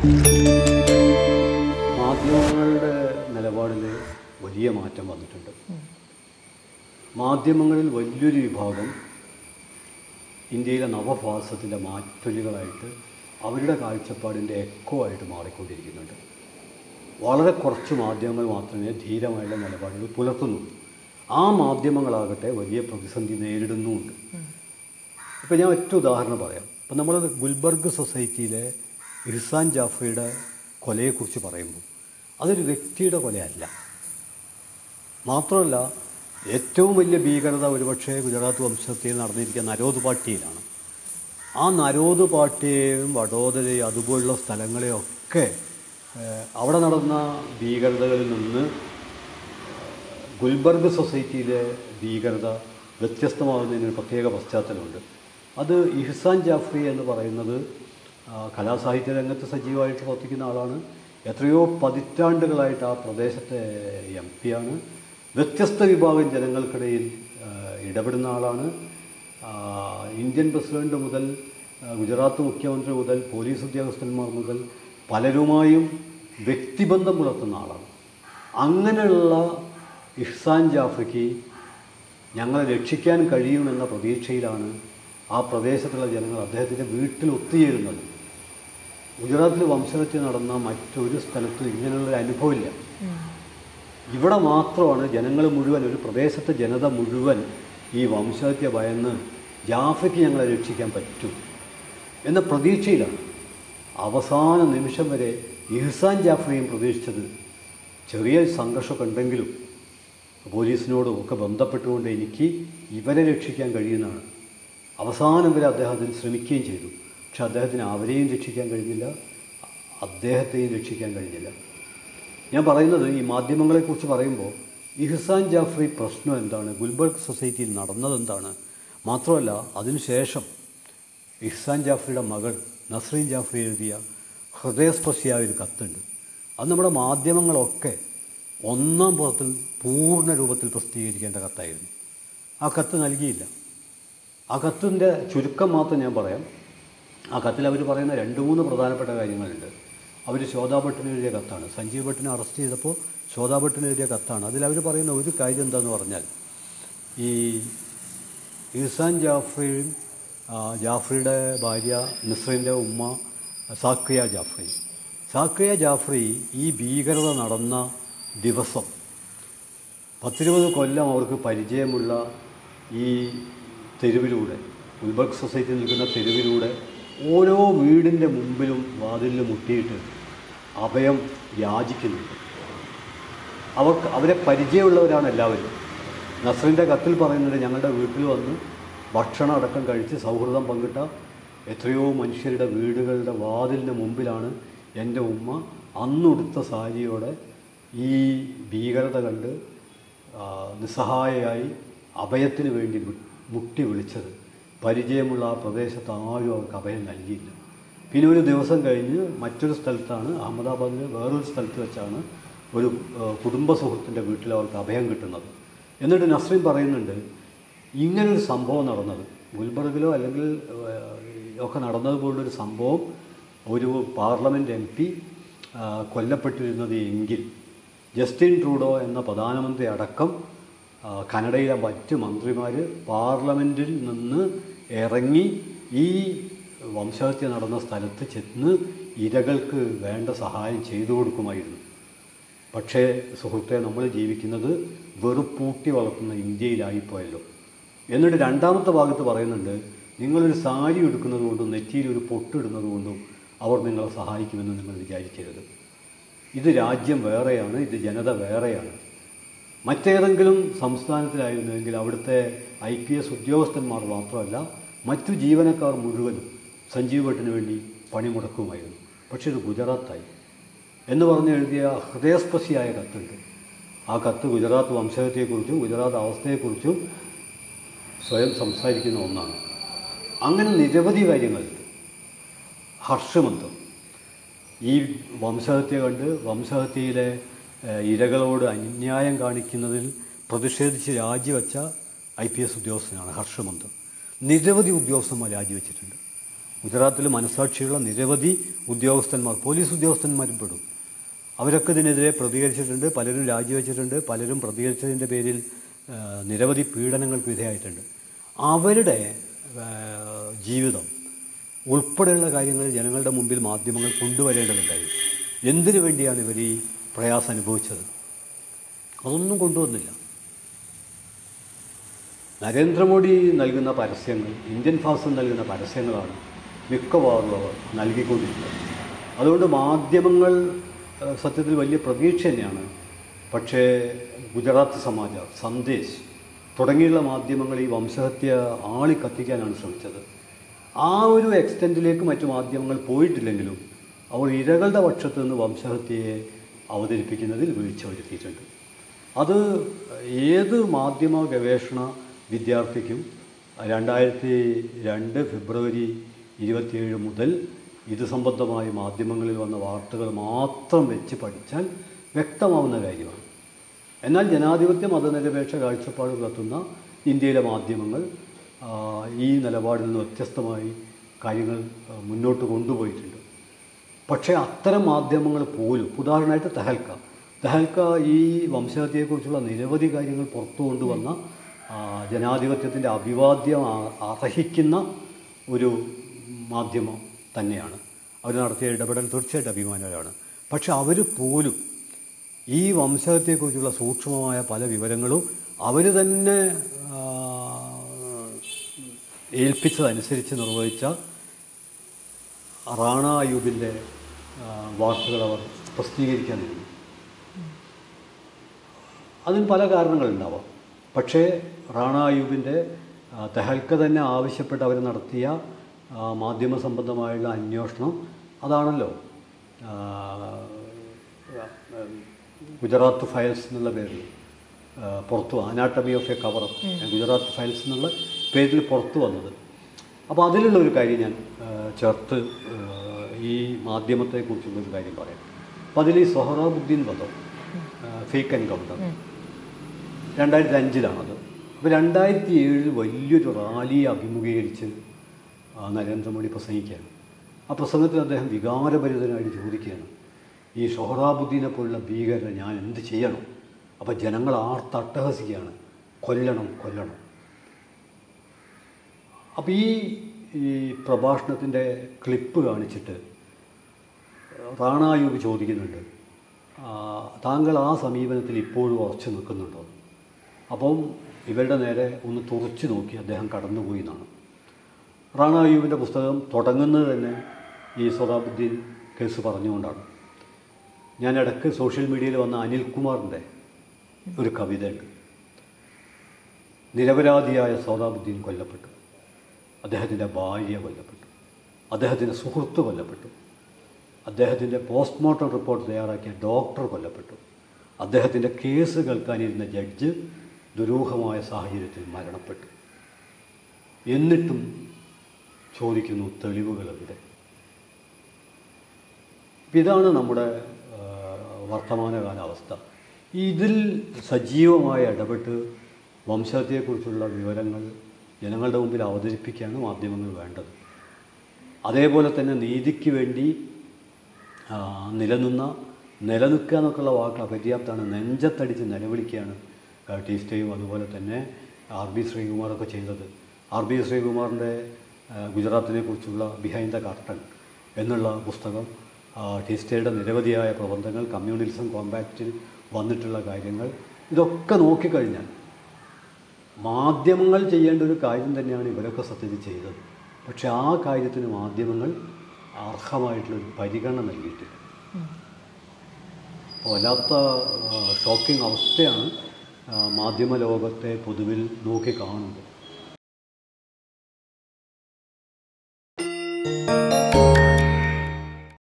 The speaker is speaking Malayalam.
മാധ്യമങ്ങളുടെ നിലപാടിൽ വലിയ മാറ്റം വന്നിട്ടുണ്ട് മാധ്യമങ്ങളിൽ വലിയൊരു വിഭാഗം ഇന്ത്യയിലെ നവഭാസത്തിൻ്റെ മാറ്റൊലികളായിട്ട് അവരുടെ കാഴ്ചപ്പാടിൻ്റെ എക്കോ ആയിട്ട് മാറിക്കൊണ്ടിരിക്കുന്നുണ്ട് വളരെ കുറച്ച് മാധ്യമങ്ങൾ മാത്രമേ ധീരമായുള്ള നിലപാടുകൾ പുലർത്തുന്നുള്ളൂ ആ മാധ്യമങ്ങളാകട്ടെ വലിയ പ്രതിസന്ധി നേരിടുന്നുമുണ്ട് ഇപ്പം ഞാൻ ഒറ്റ ഉദാഹരണം പറയാം ഇപ്പം നമ്മൾ ഗുൽബർഗ് സൊസൈറ്റിയിലെ ഇഹ്സാൻ ജാഫ്രിയുടെ കൊലയെക്കുറിച്ച് പറയുമ്പോൾ അതൊരു വ്യക്തിയുടെ കൊലയല്ല മാത്രമല്ല ഏറ്റവും വലിയ ഭീകരത ഒരുപക്ഷെ ഗുജറാത്ത് വംശത്തിൽ നടന്നിരിക്കുന്ന നരോദ് പാട്ടിയിലാണ് ആ നരോദ് പാട്ടിയെയും വഡോദരയും അതുപോലുള്ള സ്ഥലങ്ങളെയൊക്കെ ഏഹ്, അവിടെ നടന്ന ഭീകരതകളിൽ നിന്ന് ഗുൽബർഗ് സൊസൈറ്റിയിലെ ഭീകരത വ്യത്യസ്തമാകുന്നതിന് ഒരു പ്രത്യേക പശ്ചാത്തലമുണ്ട് അത് ഇഹ്സാൻ ജാഫ്രി എന്ന് പറയുന്നത് ആ, കലാസാഹിത്യ രംഗത്ത് സജീവമായിട്ട് പ്രവർത്തിക്കുന്ന ആളാണ് എത്രയോ പതിറ്റാണ്ടുകളായിട്ട് ആ പ്രദേശത്തെ എം പിയാണ് വ്യത്യസ്ത വിഭാഗം ജനങ്ങൾക്കിടയിൽ ആ, ഇടപെടുന്ന ആളാണ് ആ, ഇന്ത്യൻ പ്രസിഡന്റ് മുതൽ ആ, ഗുജറാത്ത് മുഖ്യമന്ത്രി മുതൽ പോലീസ് ഉദ്യോഗസ്ഥന്മാർ മുതൽ പലരുമായും വ്യക്തിബന്ധം പുലർത്തുന്ന ആളാണ് അങ്ങനെയുള്ള ഇഹ്സാൻ ജാഫ്രിക്ക് ഞങ്ങളെ രക്ഷിക്കാൻ കഴിയുമെന്ന പ്രതീക്ഷയിലാണ് ആ പ്രദേശത്തുള്ള ജനങ്ങൾ അദ്ദേഹത്തിൻ്റെ വീട്ടിൽ ഒത്തുചേരുന്നത് ഗുജറാത്തിൽ വംശഹത്യ നടന്ന മറ്റൊരു സ്ഥലത്തും ഇങ്ങനെയുള്ളൊരു അനുഭവമില്ല ഇവിടെ മാത്രമാണ് ജനങ്ങൾ മുഴുവൻ ഒരു പ്രദേശത്തെ ജനത മുഴുവൻ ഈ വംശഹത്യ ഭയന്ന് ജാഫയ്ക്ക് ഞങ്ങളെ രക്ഷിക്കാൻ പറ്റും എന്ന പ്രതീക്ഷയിലാണ് അവസാന നിമിഷം വരെ ഇഹ്സാൻ ജാഫറിയും പ്രതീക്ഷിച്ചത് ചെറിയ സംഘർഷമൊക്കെ ഉണ്ടെങ്കിലും പോലീസിനോടും ഒക്കെ ബന്ധപ്പെട്ടുകൊണ്ട് എനിക്ക് ഇവരെ രക്ഷിക്കാൻ കഴിയുന്നതാണ് അവസാനം വരെ അദ്ദേഹം അതിന് ശ്രമിക്കുകയും ചെയ്തു പക്ഷെ അദ്ദേഹത്തിന് അവരെയും രക്ഷിക്കാൻ കഴിഞ്ഞില്ല അദ്ദേഹത്തെയും രക്ഷിക്കാൻ കഴിഞ്ഞില്ല ഞാൻ പറയുന്നത് ഈ മാധ്യമങ്ങളെക്കുറിച്ച് പറയുമ്പോൾ ഇഹ്സാൻ ജാഫ്രി പ്രശ്നം എന്താണ് ഗുൽബർഗ് സൊസൈറ്റിയിൽ നടന്നത് എന്താണ് മാത്രമല്ല അതിനുശേഷം ഇഹ്സാൻ ജാഫ്രിയുടെ മകൾ നസ്രീൻ ജാഫ്രി എഴുതിയ ഹൃദയസ്പർശിയായ ഒരു കത്തുണ്ട് അത് നമ്മുടെ മാധ്യമങ്ങളൊക്കെ ഒന്നാം പുറത്തിൽ പൂർണ്ണ രൂപത്തിൽ പ്രസിദ്ധീകരിക്കേണ്ട കത്തായിരുന്നു ആ കത്ത് നൽകിയില്ല ആ കത്തിൻ്റെ ചുരുക്കം മാത്രം ഞാൻ പറയാം ആ കത്തിൽ അവർ പറയുന്ന രണ്ട് മൂന്ന് പ്രധാനപ്പെട്ട കാര്യങ്ങളുണ്ട് അവർ ശോധാ ഭട്ടിന് എഴുതിയ കത്താണ് സഞ്ജീവ് ഭട്ടിനെ അറസ്റ്റ് ചെയ്തപ്പോൾ ശോധാ ഭട്ടിന് എഴുതിയ കത്താണ് അതിൽ അവർ പറയുന്ന ഒരു കാര്യം എന്താണെന്ന് പറഞ്ഞാൽ ഈ ഇഹ്സാൻ ജാഫ്രിയും ആ, ജാഫ്രിയുടെ ഭാര്യ നസ്രീൻ്റെ ഉമ്മ സാക്രിയ ജാഫ്രി സാക്രിയ ജാഫ്രി ഈ ഭീകരത നടന്ന ദിവസം പത്തിരുപത് കൊല്ലം അവർക്ക് പരിചയമുള്ള ഈ തെരുവിലൂടെ ഗുൽബർഗ് സൊസൈറ്റി നിൽക്കുന്ന തെരുവിലൂടെ ഓരോ വീടിൻ്റെ മുമ്പിലും വാതിലിൽ മുട്ടിയിട്ട് അഭയം യാചിക്കുന്നുണ്ട് അവർക്ക് അവരെ പരിചയമുള്ളവരാണ് എല്ലാവരും നസ്രിൻ്റെ കത്തിൽ പറയുന്നത് ഞങ്ങളുടെ വീട്ടിൽ വന്ന് ഭക്ഷണം അടക്കം കഴിച്ച് സൗഹൃദം പങ്കിട്ട എത്രയോ മനുഷ്യരുടെ വീടുകളുടെ വാതിലിന് മുമ്പിലാണ് എൻ്റെ ഉമ്മ അന്നുടുത്ത സാരിയോടെ ഈ ഭീകരത കണ്ട് ആ, നിസ്സഹായയായി അഭയത്തിന് വേണ്ടി വി- മുട്ടി വിളിച്ചത് പരിചയമുള്ള ആ പ്രദേശത്ത് ആരും അവർക്ക് അഭയം നൽകിയില്ല പിന്നെ ഒരു ദിവസം കഴിഞ്ഞ് മറ്റൊരു സ്ഥലത്താണ് അഹമ്മദാബാദിലെ വേറൊരു സ്ഥലത്ത് വെച്ചാണ് ഒരു ആ, കുടുംബ സുഹൃത്തിൻ്റെ വീട്ടിൽ അവർക്ക് അഭയം കിട്ടുന്നത് എന്നിട്ട് നസ്രീൻ പറയുന്നുണ്ട് ഇങ്ങനൊരു സംഭവം നടന്നത് ഗുൽബർഗിലോ അല്ലെങ്കിൽ ആ, ഒക്കെ നടന്നതുപോലുള്ളൊരു സംഭവം ഒരു പാർലമെൻറ്റ് എം പി കൊല്ലപ്പെട്ടിരുന്നത് എങ്കിൽ ജസ്റ്റിൻ ട്രൂഡോ എന്ന പ്രധാനമന്ത്രി അടക്കം ആ, കനഡയിലെ മറ്റ് മന്ത്രിമാർ പാർലമെൻറ്റിൽ നിന്ന് ഇറങ്ങി ഈ വംശഹത്യ നടന്ന സ്ഥലത്ത് ചെന്ന് ഇരകൾക്ക് വേണ്ട സഹായം ചെയ്തു കൊടുക്കുമായിരുന്നു പക്ഷേ സുഹൃത്തെ നമ്മൾ ജീവിക്കുന്നത് വെറുപ്പൂട്ടി വളർത്തുന്ന ഇന്ത്യയിലായിപ്പോയല്ലോ എന്നിട്ട് രണ്ടാമത്തെ ഭാഗത്ത് പറയുന്നുണ്ട് നിങ്ങളൊരു സാരി എടുക്കുന്നത് കൊണ്ടും നെറ്റിയിൽ ഒരു പൊട്ടിടുന്നത് കൊണ്ടും അവർ നിങ്ങളെ സഹായിക്കുമെന്ന് നിങ്ങൾ വിചാരിക്കരുത് ഇത് രാജ്യം വേറെയാണ് ഇത് ജനത വേറെയാണ് മറ്റേതെങ്കിലും സംസ്ഥാനത്തിലായിരുന്നുവെങ്കിൽ അവിടുത്തെ ഐ പി എസ് ഉദ്യോഗസ്ഥന്മാർ മാത്രമല്ല മറ്റു ജീവനക്കാർ മുഴുവനും സഞ്ജീവ് ഭട്ടിന് വേണ്ടി പണിമുടക്കുമായിരുന്നു പക്ഷേ ഇത് ഗുജറാത്തായി എന്ന് പറഞ്ഞ് എഴുതിയ ഹൃദയസ്പർശിയായ കത്തുണ്ട് ആ കത്ത് ഗുജറാത്ത് വംശഹത്യയെക്കുറിച്ചും ഗുജറാത്ത് അവസ്ഥയെക്കുറിച്ചും സ്വയം സംസാരിക്കുന്ന ഒന്നാണ് അങ്ങനെ നിരവധി കാര്യങ്ങളുണ്ട് ഹർഷമന്തം ഈ വംശഹത്യ കണ്ട് വംശഹത്യയിലെ ഏഹ്, ഇരകളോട് അന്യായം കാണിക്കുന്നതിൽ പ്രതിഷേധിച്ച് രാജിവെച്ച ഐ പി എസ് ഉദ്യോഗസ്ഥനാണ് ഹർഷമന്തം നിരവധി ഉദ്യോഗസ്ഥന്മാർ രാജിവെച്ചിട്ടുണ്ട് ഗുജറാത്തിൽ മനസാക്ഷിയുള്ള നിരവധി ഉദ്യോഗസ്ഥന്മാർ പോലീസ് ഉദ്യോഗസ്ഥന്മാരും പെടും അവരൊക്കെ ഇതിനെതിരെ പ്രതികരിച്ചിട്ടുണ്ട് പലരും രാജിവെച്ചിട്ടുണ്ട് പലരും പ്രതികരിച്ചതിൻ്റെ പേരിൽ ആ, നിരവധി പീഡനങ്ങൾക്ക് വിധേയമായിട്ടുണ്ട് അവരുടെ ആ, ജീവിതം ഉൾപ്പെടെയുള്ള കാര്യങ്ങൾ ജനങ്ങളുടെ മുമ്പിൽ മാധ്യമങ്ങൾ കൊണ്ടുവരേണ്ടതുണ്ടായി എന്തിനു വേണ്ടിയാണ് ഇവർ ഈ പ്രയാസം അനുഭവിച്ചത് അതൊന്നും കൊണ്ടുവന്നില്ല നരേന്ദ്രമോദി നൽകുന്ന പരസ്യങ്ങൾ ഇന്ത്യൻ ഫാസ്റ്റ് നൽകുന്ന പരസ്യങ്ങളാണ് മിക്കവാറും അവർ നൽകിക്കൊണ്ടിരിക്കുന്നത് അതുകൊണ്ട് മാധ്യമങ്ങൾ ഏഹ്, സത്യത്തിൽ വലിയ പ്രതീക്ഷ തന്നെയാണ് പക്ഷേ ഗുജറാത്ത് സമാചാർ സന്ദേശ് തുടങ്ങിയുള്ള മാധ്യമങ്ങൾ ഈ വംശഹത്യ ആളി കത്തിക്കാനാണ് ശ്രമിച്ചത് ആ ഒരു എക്സ്റ്റൻറ്റിലേക്ക് മറ്റു മാധ്യമങ്ങൾ പോയിട്ടില്ലെങ്കിലും അവർ ഇരകളുടെ പക്ഷത്ത് നിന്ന് വംശഹത്യയെ അവതരിപ്പിക്കുന്നതിൽ വീഴ്ച വരുത്തിയിട്ടുണ്ട് അത് ഏത് മാധ്യമ ഗവേഷണ വിദ്യാർത്ഥിക്കും രണ്ടായിരത്തി രണ്ട് ഫെബ്രുവരി ഇരുപത്തിയേഴ് മുതൽ ഇത് സംബന്ധമായി മാധ്യമങ്ങളിൽ വന്ന വാർത്തകൾ മാത്രം വെച്ച് പഠിച്ചാൽ വ്യക്തമാവുന്ന കാര്യമാണ് എന്നാൽ ജനാധിപത്യ മതനിരപേക്ഷ കാഴ്ചപ്പാട് പുലർത്തുന്ന ഇന്ത്യയിലെ മാധ്യമങ്ങൾ ആ, ഈ നിലപാടിൽ നിന്ന് വ്യത്യസ്തമായി കാര്യങ്ങൾ ആ, മുന്നോട്ട് കൊണ്ടുപോയിട്ടുണ്ട് പക്ഷേ അത്തരം മാധ്യമങ്ങൾ പോലും ഉദാഹരണമായിട്ട് തെഹൽക്ക തെഹൽക്ക ഈ വംശഹത്യയെക്കുറിച്ചുള്ള നിരവധി കാര്യങ്ങൾ പുറത്തു കൊണ്ടുവന്ന ആ, ജനാധിപത്യത്തിൻ്റെ അഭിവാദ്യം ആ- അർഹിക്കുന്ന ഒരു മാധ്യമം തന്നെയാണ് അവർ നടത്തിയ ഇടപെടൽ തീർച്ചയായിട്ടും അഭിമാനകരമാണ് പക്ഷെ അവർ പോലും ഈ വംശഹത്യയെക്കുറിച്ചുള്ള സൂക്ഷ്മമായ പല വിവരങ്ങളും അവർ തന്നെ ആ, ഏൽപ്പിച്ചതനുസരിച്ച് നിർവഹിച്ച റാണ അയ്യൂബിൻ്റെ ആ, വാർത്തകൾ അവർ പ്രസിദ്ധീകരിക്കാൻ തുടങ്ങി അതിന് പല കാരണങ്ങളുണ്ടാവാം പക്ഷേ റാണ അയ്യൂബിൻ്റെ ആ, തെഹൽക്ക തന്നെ ആവശ്യപ്പെട്ട് അവർ നടത്തിയ ആ, മാധ്യമ സംബന്ധമായുള്ള അന്വേഷണം അതാണല്ലോ ആ, ഗുജറാത്ത് ഫയൽസ് എന്നുള്ള പേരിൽ ആ, പുറത്തു anatomy of a cover Gujarat files എന്നുള്ള പേരിൽ പുറത്തു വന്നത് അപ്പോൾ അതിലുള്ള ഒരു കാര്യം ഞാൻ ആ, ചേർത്ത് ആ, ഈ മാധ്യമത്തെക്കുറിച്ചുള്ള ഒരു കാര്യം പറയാം അപ്പോൾ അതിൽ ഈ സൊഹറാബുദ്ദീൻ വധം ഫേക്ക് എൻകൗണ്ടർ രണ്ടായിരത്തി അഞ്ചിലാണത് അപ്പോൾ രണ്ടായിരത്തി ഏഴിൽ വലിയൊരു റാലിയെ അഭിമുഖീകരിച്ച് ആ, നരേന്ദ്രമോദി പ്രസംഗിക്കുകയാണ് ആ പ്രസംഗത്തിൽ അദ്ദേഹം വികാരഭരിതനായിട്ട് ചോദിക്കുകയാണ് ഈ ഷൊഹറാബുദ്ദീനെ പോലുള്ള ഭീകരനെ ഞാൻ എന്ത് ചെയ്യണം അപ്പോൾ ജനങ്ങൾ ആർത്തട്ടഹസിക്കുകയാണ് കൊല്ലണം കൊല്ലണം അപ്പോൾ ഈ ഈ പ്രഭാഷണത്തിൻ്റെ ക്ലിപ്പ് കാണിച്ചിട്ട് റാണായൂബ് ചോദിക്കുന്നുണ്ട് ആ, താങ്കൾ ആ സമീപനത്തിൽ ഇപ്പോഴും ഉറച്ചു നിൽക്കുന്നുണ്ടോ അപ്പം ഇവരുടെ നേരെ ഒന്ന് തുറച്ചു നോക്കി അദ്ദേഹം കടന്നുപോയി എന്നാണ് റാണ അയ്യൂബിൻ്റെ പുസ്തകം തുടങ്ങുന്നത് തന്നെ ഈ സൊറാബുദ്ദീൻ കേസ് പറഞ്ഞുകൊണ്ടാണ് ഞാൻ ഇടയ്ക്ക് സോഷ്യൽ മീഡിയയിൽ വന്ന അനിൽകുമാറിൻ്റെ ഒരു കവിതയുണ്ട് നിരപരാധിയായ സോദാബുദ്ദീൻ കൊല്ലപ്പെട്ടു അദ്ദേഹത്തിൻ്റെ ഭാര്യ കൊല്ലപ്പെട്ടു അദ്ദേഹത്തിൻ്റെ സുഹൃത്ത് കൊല്ലപ്പെട്ടു അദ്ദേഹത്തിൻ്റെ പോസ്റ്റ്മോർട്ടം റിപ്പോർട്ട് തയ്യാറാക്കിയ ഡോക്ടർ കൊല്ലപ്പെട്ടു അദ്ദേഹത്തിൻ്റെ കേസ് കേൾക്കാനിരുന്ന ജഡ്ജ് ദുരൂഹമായ സാഹചര്യത്തിൽ മരണപ്പെട്ടു എന്നിട്ടും ചോദിക്കുന്നു തെളിവുകൾ എവിടെ ഇപ്പം ഇതാണ് നമ്മുടെ ആ, വർത്തമാനകാല അവസ്ഥ ഇതിൽ സജീവമായി ഇടപെട്ട് വംശഹത്യയെക്കുറിച്ചുള്ള വിവരങ്ങൾ ജനങ്ങളുടെ മുമ്പിൽ അവതരിപ്പിക്കുകയാണ് മാധ്യമങ്ങൾ വേണ്ടത് അതേപോലെ തന്നെ നീതിക്ക് വേണ്ടി ആ, നിലനിന്ന നിലനിൽക്കുക എന്നൊക്കെയുള്ള വാക്ക് അപര്യാപ്തമാണ് നെഞ്ചത്തടിച്ച് നിലവിളിക്കുകയാണ് ആ, ടി സ്റ്റേയും അതുപോലെ തന്നെ ആർ ബി ശ്രീകുമാറൊക്കെ ചെയ്തത് ആർ ബി ശ്രീകുമാറിൻ്റെ ആ, ഗുജറാത്തിനെ കുറിച്ചുള്ള ബിഹൈൻഡ് ദ കർട്ടൺ എന്നുള്ള പുസ്തകം ആ, ടി സ്റ്റേയുടെ നിരവധിയായ പ്രബന്ധങ്ങൾ കമ്മ്യൂണിസം കോമ്പാക്റ്റിൽ വന്നിട്ടുള്ള കാര്യങ്ങൾ ഇതൊക്കെ നോക്കിക്കഴിഞ്ഞാൽ മാധ്യമങ്ങൾ ചെയ്യേണ്ട ഒരു കാര്യം തന്നെയാണ് ഇവരൊക്കെ സത്യത്തിൽ ചെയ്തത് പക്ഷെ ആ കാര്യത്തിന് മാധ്യമങ്ങൾ അർഹമായിട്ടുള്ളൊരു പരിഗണന നൽകിയിട്ടില്ല അപ്പോൾ വല്ലാത്ത ഷോക്കിംഗ് അവസ്ഥയാണ് ആ, മാധ്യമ ലോകത്തെ പൊതുവിൽ നോക്കി കാണുന്നത്